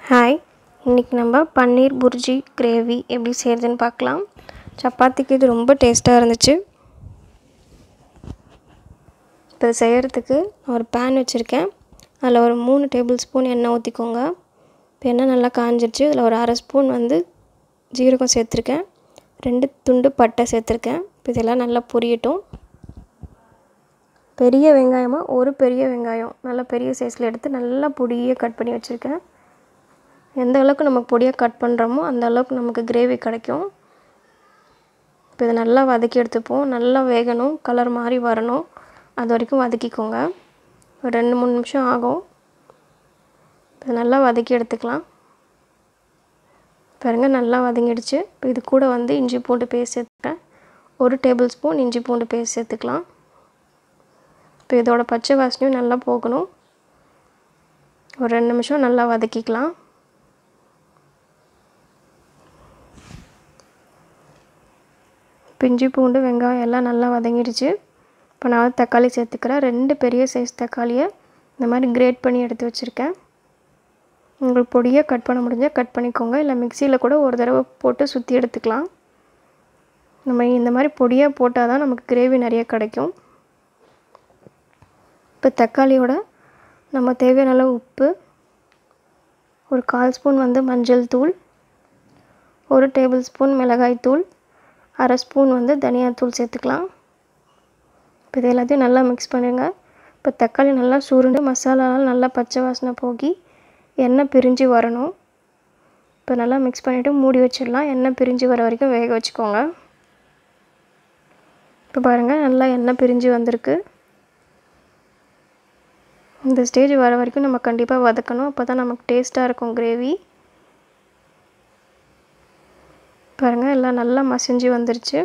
hi இன்றைக்கி நம்ம பன்னீர் bhurji gravy எப்படி செய்கிறதுன்னு பார்க்கலாம் சப்பாத்திக்கு இது ரொம்ப டேஸ்ட்டாக இருந்துச்சு இப்போ செய்கிறதுக்கு நான் ஒரு பேன் வச்சுருக்கேன் அதில் ஒரு மூணு டேபிள் ஸ்பூன் எண்ணெய் ஊற்றிக்கோங்க இப்போ எண்ணெய் நல்லா காஞ்சிருச்சு அதில் ஒரு அரை ஸ்பூன் வந்து ஜீரகம் சேர்த்துருக்கேன் ரெண்டு துண்டு பட்டை சேர்த்துருக்கேன் இப்போ இதெல்லாம் நல்லா பொரியட்டும் பெரிய வெங்காயமாக ஒரு பெரிய வெங்காயம் நல்லா பெரிய சைஸில் எடுத்து நல்லா பொடியாக கட் பண்ணி வச்சுருக்கேன் எந்த அளவுக்கு நம்ம பொடியாக கட் பண்ணுறோமோ அந்த அளவுக்கு நமக்கு கிரேவி கிடைக்கும் இப்போ இதை நல்லா வதக்கி எடுத்துப்போம் நல்லா வேகணும் கலர் மாதிரி வரணும் அது வரைக்கும் வதக்கிக்கோங்க ஒரு ரெண்டு மூணு நிமிஷம் ஆகும் இப்போ நல்லா வதக்கி எடுத்துக்கலாம் பாருங்க நல்லா வதங்கிடுச்சு இப்போ இது கூட வந்து இஞ்சி பூண்டு பேஸ்ட் சேர்த்துக்கிறேன் ஒரு டேபிள் ஸ்பூன் இஞ்சி பூண்டு பேஸ்ட் சேர்த்துக்கலாம் இப்போ இதோட பச்சை வாசனையும் நல்லா போகணும் ஒரு ரெண்டு நிமிஷம் நல்லா வதக்கிக்கலாம் பிஞ்சி பூண்டு வெங்காயம் எல்லாம் நல்லா வதங்கிடுச்சு இப்போ நான் வந்து தக்காளி சேர்த்துக்கிறேன் ரெண்டு பெரிய சைஸ் தக்காளியை இந்த மாதிரி கிரேட் பண்ணி எடுத்து வச்சுருக்கேன் உங்களுக்கு பொடியாக கட் பண்ண முடிஞ்சால் கட் பண்ணிக்கோங்க இல்லை மிக்சியில் கூட ஒரு தடவை போட்டு சுற்றி எடுத்துக்கலாம் நம்ம இந்த மாதிரி பொடியாக போட்டால் தான் நமக்கு கிரேவி நிறைய கிடைக்கும் இப்போ தக்காளியோட நம்ம தேவையான அளவு உப்பு ஒரு கால் ஸ்பூன் வந்து மஞ்சள் தூள் ஒரு டேபிள் ஸ்பூன் மிளகாய் தூள் அரை ஸ்பூன் வந்து தனியாத்தூள் சேர்த்துக்கலாம் இப்போ இது எல்லாத்தையும் நல்லா மிக்ஸ் பண்ணிடுங்க இப்போ தக்காளி நல்லா சுருண்டு மசாலாலாம் நல்லா பச்சை வாசனை போகி எண்ணெய் பிரிஞ்சு வரணும் இப்போ நல்லா மிக்ஸ் பண்ணிவிட்டு மூடி வச்சிடலாம் எண்ணெய் பிரிஞ்சு வர வரைக்கும் வேக வச்சுக்கோங்க இப்போ பாருங்கள் நல்லா எண்ணெய் பிரிஞ்சு வந்திருக்கு இந்த ஸ்டேஜ் வர வரைக்கும் நம்ம கண்டிப்பாக வதக்கணும் அப்போ தான் நமக்கு டேஸ்ட்டாக இருக்கும் கிரேவி பாருங்கள் எல்லாம் நல்லா மசிஞ்சு வந்துருச்சு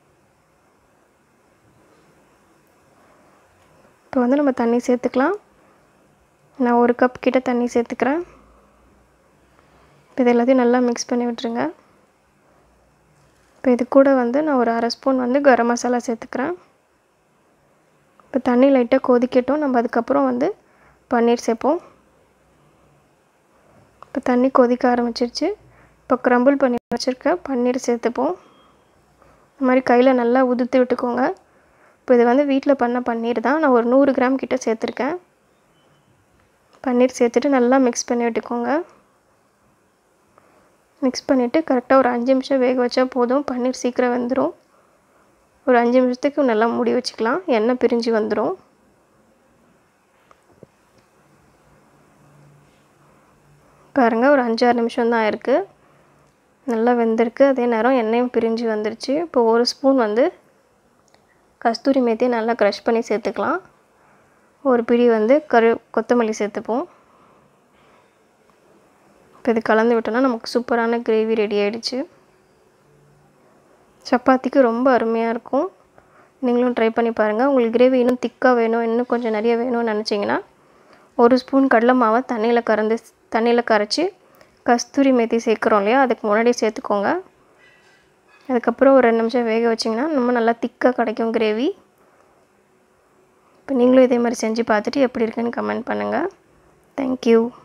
இப்போ வந்து நம்ம தண்ணி சேர்த்துக்கலாம் நான் ஒரு கப் கிட்ட தண்ணி சேர்த்துக்கிறேன் இப்போ இது எல்லாத்தையும் நல்லா மிக்ஸ் பண்ணி விட்டுருங்க இப்போ இது கூட வந்து நான் ஒரு அரை ஸ்பூன் வந்து கரம் மசாலா சேர்த்துக்கிறேன் இப்போ தண்ணி லைட்டாக கொதிக்கட்டும் நம்ம அதுக்கப்புறம் வந்து பன்னீர் சேர்ப்போம் இப்போ தண்ணி கொதிக்க ஆரம்பிச்சிருச்சு இப்போ க்ரம்பிள் பண்ணி வச்சுருக்க பன்னீர் சேர்த்துப்போம் இந்த மாதிரி கையில் நல்லா உதுத்து விட்டுக்கோங்க இப்போ இது வந்து வீட்டில் பண்ண பன்னீர் தான் நான் ஒரு நூறு கிராம் கிட்ட சேர்த்துருக்கேன் பன்னீர் சேர்த்துட்டு நல்லா மிக்ஸ் பண்ணி விட்டுக்கோங்க மிக்ஸ் பண்ணிவிட்டு கரெக்டாக ஒரு அஞ்சு நிமிஷம் வேக வச்சா போதும் பன்னீர் சீக்கிரம் வெந்துடும் ஒரு அஞ்சு நிமிஷத்துக்கு நல்லா மூடி வச்சுக்கலாம் எண்ணெய் பிரிஞ்சு வந்துடும் பாருங்கள் ஒரு அஞ்சாறு நிமிஷம் தான் இருக்குது நல்லா வெந்திருக்கு அதே நேரம் எண்ணெயும் பிரிஞ்சு வந்துருச்சு இப்போ ஒரு ஸ்பூன் வந்து கஸ்தூரி மேத்தியை நல்லா க்ரஷ் பண்ணி சேர்த்துக்கலாம் ஒரு பிடி வந்து கரு கொத்தமல்லி சேர்த்துப்போம் இப்போ இது கலந்து விட்டோன்னா நமக்கு சூப்பரான கிரேவி ரெடி ஆகிடுச்சு சப்பாத்திக்கு ரொம்ப அருமையாக இருக்கும் நீங்களும் ட்ரை பண்ணி பாருங்கள் உங்களுக்கு கிரேவி இன்னும் திக்காக வேணும் இன்னும் கொஞ்சம் நிறைய வேணும்னு நினச்சிங்கன்னா ஒரு ஸ்பூன் கடலை மாவை தண்ணியில் கறந்து தண்ணியில் கரைச்சி கஸ்தூரி மேத்தி சேர்க்குறோம் இல்லையா அதுக்கு முன்னாடி சேர்த்துக்கோங்க அதுக்கப்புறம் ஒரு ரெண்டு நிமிஷம் வேக வச்சிங்கன்னா ரொம்ப நல்லா திக்காக கிடைக்கும் கிரேவி இப்போ நீங்களும் இதே மாதிரி செஞ்சு பார்த்துட்டு எப்படி இருக்குன்னு கமெண்ட் பண்ணுங்கள் தேங்க்யூ